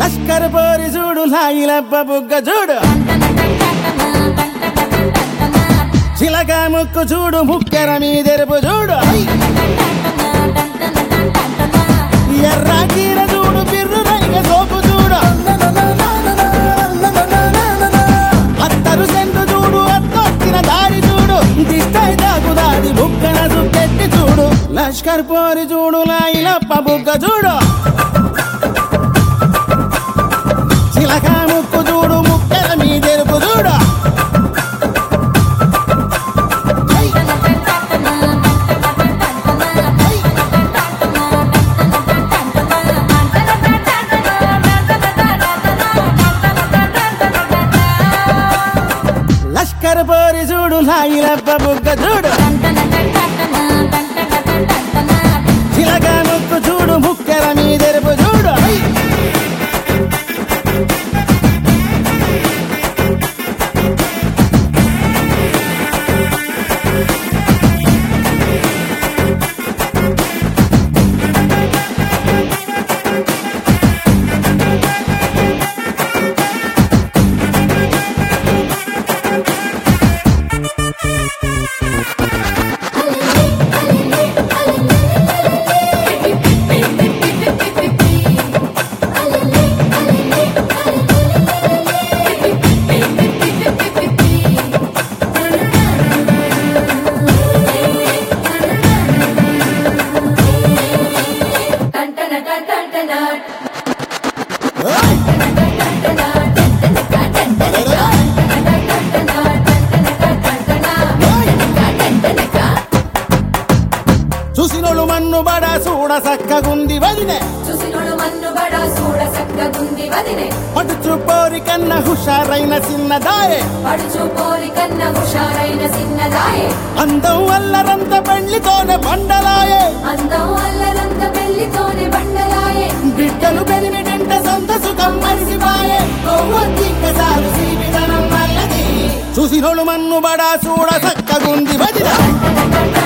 లష్కర్ పోరి చూడు లాగిలబ్బ బుగ్గ చూడు చిలక ముక్కు చూడు ముక్కెర మీదెరుపు చూడు ఎర్ర కీర చూడు బిర్రు రంగ సోపు చూడు అత్తరు సెంటు చూడు అత్తొచ్చిన దారి చూడు దిష్టై దాగుదాది బుక్కన సుక్కెట్టి చూడు లష్కర్ పోరి చూడు లాయిలప్ప బుగ్గ చూడు చిలక ముక్కు చూడు ముక్కెర మీదెరుపు చూడు లష్కర్ పోరి చూడు లాయిలప్ప బుగ్గ చూడు చిలక ముక్కు చూడు ముక్కెర మీదెరుపు చూడు చూసినోళ్ళు మన్ను బడ చూడ సక్కగుంది వదినే చూసినోడు మన్ను బడా చూడ సక్కగుంది వదినే పడుచు పోరి కన్న హుషారైన చిన్నదాయే పడుచు పోరి కన్న హుషారైన చిన్నదాయే అందం వల్లరంత పెళ్లితోనే బండలాయే అందం అల్లరంత పెళ్లితోనే బండలాయే బిడ్డలు పెరిమిటంట సొంత సుఖం మరిసిపాయే కొవ్వొత్తిక్కసారు సీపిదనం వల్లది చూసినోళ్ళు మన్ను బడ చూడ సక్కగుంది వదిన